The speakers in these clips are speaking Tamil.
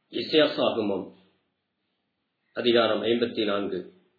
இசையாசாகமம் அதிகாரம் ஐம்பத்தி நான்கு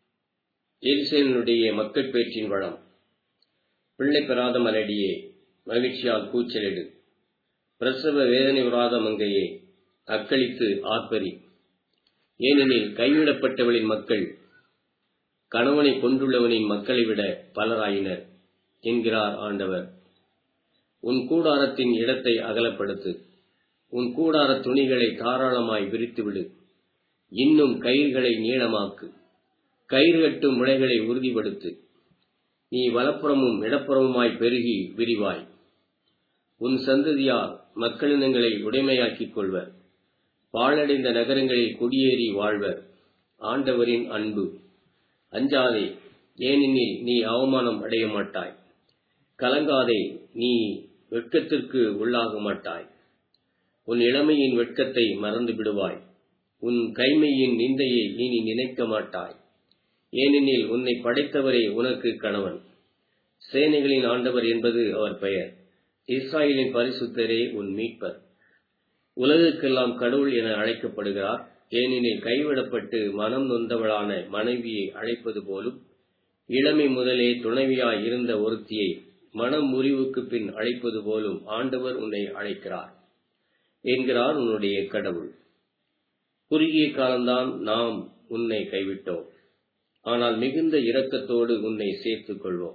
எரிசேனுடைய மக்கள் பேற்றின் வளம் பிள்ளை பெறாத மலடியே மகிழ்ச்சியால் கூச்சலிடு பிரசவ வேதனை உறாத மங்கையே அக்களித்து ஆர்ப்பரி ஏனெனில் கைவிடப்பட்டவளின் மக்கள் கணவனை கொண்டுள்ளவனின் மக்களை விட பலராயினர் என்கிறார் ஆண்டவர் உன் கூடாரத்தின் இடத்தை அகலப்படுத்து உன் கூடார துணிகளை தாராளமாய் விரித்துவிடு இன்னும் கயிர்களை நீளமாக்கு கயிறு கட்டும் முளைகளை உறுதிப்படுத்து நீ வலப்புறமும் இடப்புறமுமாய் பெருகி விரிவாய் உன் சந்ததியார் மக்களினங்களை உடைமையாக்கிக் கொள்வர் பாழடைந்த நகரங்களில் குடியேறி வாழ்வர் ஆண்டவரின் அன்பு அஞ்சாதே ஏனெனில் நீ அவமானம் அடைய மாட்டாய் கலங்காதே நீ வெட்கத்திற்கு உள்ளாக மாட்டாய் உன் இளமையின் வெட்கத்தை மறந்து விடுவாய் உன் கைமையின் நிந்தையை இனி நினைக்க மாட்டாய் ஏனெனில் உன்னை படைத்தவரே உனக்கு கணவன் சேனைகளின் ஆண்டவர் என்பது அவர் பெயர் இஸ்ராயலின் பரிசுத்தரே உன் மீட்பர் உலகுக்கெல்லாம் கடவுள் என அழைக்கப்படுகிறார் ஏனெனில் கைவிடப்பட்டு மனம் நொந்தவளான மனைவியை அழைப்பது போலும் இளமை முதலே துணைவியாய் இருந்த ஒருத்தியை மனம் முறிவுக்கு பின் அழைப்பது போலும் ஆண்டவர் உன்னை அழைக்கிறார் என்கிறார் உன்னுடைய கடவுள் குறுகிய காலம்தான் நாம் உன்னை கைவிட்டோம் ஆனால் மிகுந்த இரக்கத்தோடு உன்னை சேர்த்துக் கொள்வோம்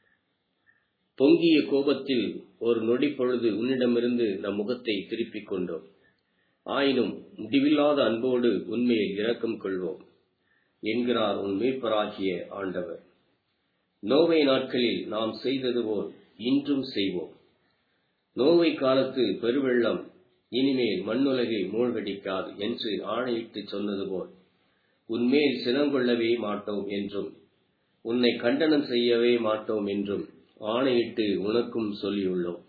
பொங்கிய கோபத்தில் ஒரு நொடி பொழுது உன்னிடமிருந்து நம் முகத்தை திருப்பிக் கொண்டோம் ஆயினும் முடிவில்லாத அன்போடு உண்மையில் இரக்கம் கொள்வோம் என்கிறார் உன் மீட்பராகிய ஆண்டவர் நோவை நாட்களில் நாம் செய்தது போல் இன்றும் செய்வோம் நோவை காலத்து பெருவெள்ளம் இனிமேல் மண்ணுலகை மூழ்கடிக்காது என்று ஆணையிட்டு சொன்னது போல் உன்மேல் சினங்கொள்ளவே மாட்டோம் என்றும் உன்னை கண்டனம் செய்யவே மாட்டோம் என்றும் ஆணையிட்டு உனக்கும் சொல்லியுள்ளோம்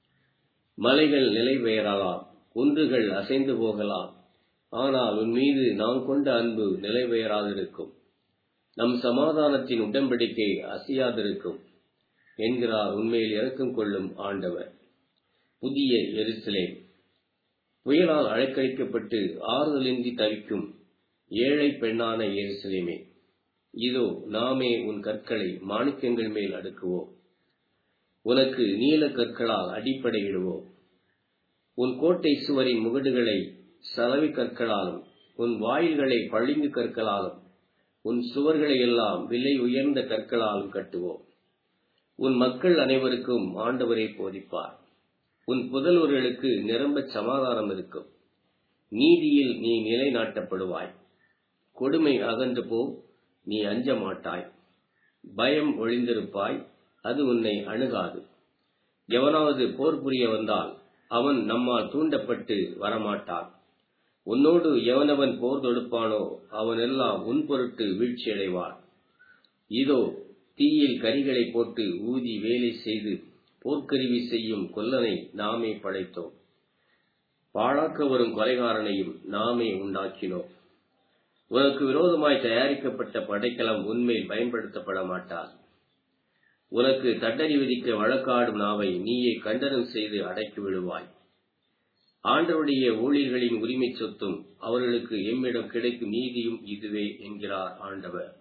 மலைகள் நிலை பெயரலாம் குன்றுகள் அசைந்து போகலாம் ஆனால் உன் மீது நாம் கொண்ட அன்பு நிலை பெயராதிருக்கும் நம் சமாதானத்தின் உடன்படிக்கை அசையாதிருக்கும் என்கிறார் உண்மையில் இறக்கம் கொள்ளும் ஆண்டவர் புதிய எருசலேம் புயலால் அழைக்கழிக்கப்பட்டு ஆறுதலின்றி தவிக்கும் ஏழை பெண்ணான எருசலேமே இதோ நாமே உன் கற்களை மாணிக்கங்கள் மேல் அடுக்குவோம் உனக்கு நீல கற்களால் அடிப்படையிடுவோம் உன் கோட்டை சுவரின் முகடுகளை சலவி கற்களாலும் உன் வாயில்களை பளிங்கு கற்களாலும் உன் சுவர்களை எல்லாம் விலை உயர்ந்த கற்களாலும் கட்டுவோம் உன் மக்கள் அனைவருக்கும் ஆண்டவரை போதிப்பார் உன் புதல்வர்களுக்கு நிரம்ப சமாதானம் இருக்கும் நீதியில் நீ நிலைநாட்டப்படுவாய் கொடுமை அகன்று போ நீ அஞ்ச மாட்டாய் பயம் ஒளிந்திருப்பாய் அது உன்னை அணுகாது எவனாவது போர் புரிய வந்தால் அவன் நம்மால் தூண்டப்பட்டு வரமாட்டான் உன்னோடு எவனவன் போர் தொடுப்பானோ அவனெல்லாம் உன் பொருட்டு வீழ்ச்சியடைவான் இதோ தீயில் கரிகளை போட்டு ஊதி வேலை செய்து போர்க்கருவி செய்யும் கொல்லனை நாமே படைத்தோம் பாழாக்க வரும் கொலைகாரனையும் நாமே உண்டாக்கினோம் உனக்கு விரோதமாய் தயாரிக்கப்பட்ட படைக்கலம் உண்மையில் பயன்படுத்தப்பட மாட்டார் உனக்கு தண்டனை விதிக்க வழக்காடும் நாவை நீயே கண்டனம் செய்து அடக்கி விடுவாய் ஆண்டவருடைய ஊழியர்களின் உரிமை சொத்தும் அவர்களுக்கு எம்மிடம் கிடைக்கும் நீதியும் இதுவே என்கிறார் ஆண்டவர்